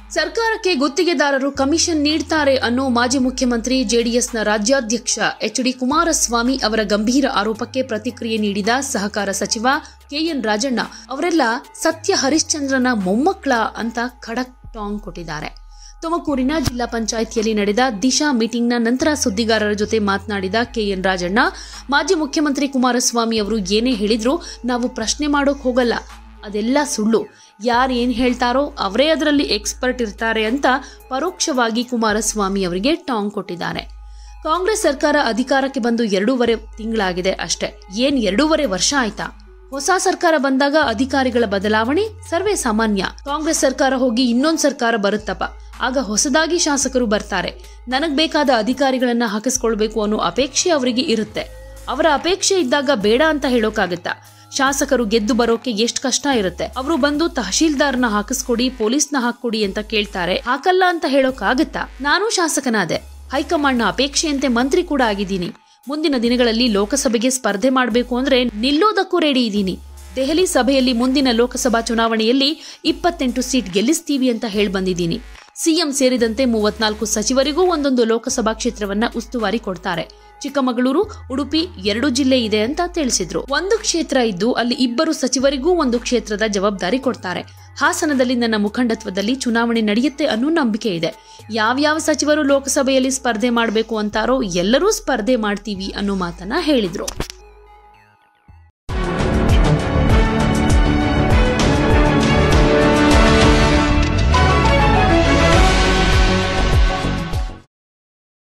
ಸರ್ಕಾರಕ್ಕೆ ಗುತ್ತಿಗೆದಾರರು ಕಮಿಷನ್ ನೀಡ್ತಾರೆ ಅನ್ನೋ ಮಾಜಿ ಮುಖ್ಯಮಂತ್ರಿ ಜೆಡಿಎಸ್ನ ರಾಜ್ಯಾಧ್ಯಕ್ಷ ಎಚ್ ಡಿ ಕುಮಾರಸ್ವಾಮಿ ಅವರ ಗಂಭೀರ ಆರೋಪಕ್ಕೆ ಪ್ರತಿಕ್ರಿಯೆ ನೀಡಿದ ಸಹಕಾರ ಸಚಿವ ಕೆಎನ್ ರಾಜಣ್ಣ ಅವರೆಲ್ಲ ಸತ್ಯ ಹರಿಶ್ಚಂದ್ರನ ಮೊಮ್ಮಕ್ಕಳ ಅಂತ ಖಡಕ್ ಟಾಂಗ್ ಕೊಟ್ಟಿದ್ದಾರೆ ತುಮಕೂರಿನ ಜಿಲ್ಲಾ ಪಂಚಾಯಿತಿಯಲ್ಲಿ ನಡೆದ ದಿಶಾ ಮೀಟಿಂಗ್ನ ನಂತರ ಸುದ್ದಿಗಾರರ ಜೊತೆ ಮಾತನಾಡಿದ ಕೆಎನ್ ರಾಜಣ್ಣ ಮಾಜಿ ಮುಖ್ಯಮಂತ್ರಿ ಕುಮಾರಸ್ವಾಮಿ ಅವರು ಏನೇ ಹೇಳಿದ್ರು ನಾವು ಪ್ರಶ್ನೆ ಮಾಡೋಕ್ ಹೋಗಲ್ಲ ಅದೆಲ್ಲ ಸುಳ್ಳು ಯಾರು ಏನ್ ಹೇಳ್ತಾರೋ ಅವರೇ ಅದರಲ್ಲಿ ಎಕ್ಸ್ಪರ್ಟ್ ಇರ್ತಾರೆ ಅಂತ ಪರೋಕ್ಷವಾಗಿ ಕುಮಾರಸ್ವಾಮಿ ಅವರಿಗೆ ಟಾಂಗ್ ಕೊಟ್ಟಿದ್ದಾರೆ ಕಾಂಗ್ರೆಸ್ ಸರ್ಕಾರ ಅಧಿಕಾರಕ್ಕೆ ಬಂದು ಎರಡೂವರೆ ತಿಂಗಳಾಗಿದೆ ಅಷ್ಟೇ ಏನ್ ಎರಡೂವರೆ ವರ್ಷ ಆಯ್ತಾ ಹೊಸ ಸರ್ಕಾರ ಬಂದಾಗ ಅಧಿಕಾರಿಗಳ ಬದಲಾವಣೆ ಸರ್ವೇ ಸಾಮಾನ್ಯ ಕಾಂಗ್ರೆಸ್ ಸರ್ಕಾರ ಹೋಗಿ ಇನ್ನೊಂದ್ ಸರ್ಕಾರ ಬರುತ್ತಪ್ಪ ಆಗ ಹೊಸದಾಗಿ ಶಾಸಕರು ಬರ್ತಾರೆ ನನಗ್ ಬೇಕಾದ ಅಧಿಕಾರಿಗಳನ್ನ ಹಾಕಿಸ್ಕೊಳ್ಬೇಕು ಅನ್ನೋ ಅಪೇಕ್ಷೆ ಅವರಿಗೆ ಇರುತ್ತೆ ಅವರ ಅಪೇಕ್ಷೆ ಇದ್ದಾಗ ಬೇಡ ಅಂತ ಹೇಳೋಕ್ಕಾಗತ್ತಾ ಶಾಸಕರು ಗೆದ್ದು ಬರೋಕೆ ಎಷ್ಟ್ ಕಷ್ಟ ಇರುತ್ತೆ ಅವರು ಬಂದು ತಹಶೀಲ್ದಾರ್ನ ಹಾಕಿಸ್ಕೊಡಿ ಪೊಲೀಸ್ನ ಹಾಕೊಡಿ ಅಂತ ಕೇಳ್ತಾರೆ ಹಾಕಲ್ಲ ಅಂತ ಹೇಳೋಕ್ಕಾಗತ್ತಾ ನಾನು ಶಾಸಕನಾದೆ ಹೈಕಮಾಂಡ್ನ ಅಪೇಕ್ಷೆಯಂತೆ ಮಂತ್ರಿ ಕೂಡ ಆಗಿದ್ದೀನಿ ಮುಂದಿನ ದಿನಗಳಲ್ಲಿ ಲೋಕಸಭೆಗೆ ಸ್ಪರ್ಧೆ ಮಾಡಬೇಕು ಅಂದ್ರೆ ನಿಲ್ಲೋದಕ್ಕೂ ರೆಡಿ ಇದ್ದೀನಿ ದೆಹಲಿ ಸಭೆಯಲ್ಲಿ ಮುಂದಿನ ಲೋಕಸಭಾ ಚುನಾವಣೆಯಲ್ಲಿ ಇಪ್ಪತ್ತೆಂಟು ಸೀಟ್ ಗೆಲ್ಲಿಸ್ತೀವಿ ಅಂತ ಹೇಳಿ ಬಂದಿದ್ದೀನಿ ಸಿಎಂ ಸೇರಿದಂತೆ ಮೂವತ್ನಾಲ್ಕು ಸಚಿವರಿಗೂ ಒಂದೊಂದು ಲೋಕಸಭಾ ಕ್ಷೇತ್ರವನ್ನ ಉಸ್ತುವಾರಿ ಕೊಡ್ತಾರೆ ಚಿಕ್ಕಮಗಳೂರು ಉಡುಪಿ ಎರಡು ಜಿಲ್ಲೆ ಇದೆ ಅಂತ ತಿಳಿಸಿದ್ರು ಒಂದು ಕ್ಷೇತ್ರ ಇದ್ದು ಅಲ್ಲಿ ಇಬ್ಬರು ಸಚಿವರಿಗೂ ಒಂದು ಕ್ಷೇತ್ರದ ಜವಾಬ್ದಾರಿ ಕೊಡ್ತಾರೆ ಹಾಸನದಲ್ಲಿ ನನ್ನ ಮುಖಂಡತ್ವದಲ್ಲಿ ಚುನಾವಣೆ ನಡೆಯುತ್ತೆ ಅನ್ನೋ ನಂಬಿಕೆ ಇದೆ ಯಾವ್ಯಾವ ಸಚಿವರು ಲೋಕಸಭೆಯಲ್ಲಿ ಸ್ಪರ್ಧೆ ಮಾಡಬೇಕು ಅಂತಾರೋ ಎಲ್ಲರೂ ಸ್ಪರ್ಧೆ ಮಾಡ್ತೀವಿ ಅನ್ನೋ ಮಾತನ್ನ ಹೇಳಿದ್ರು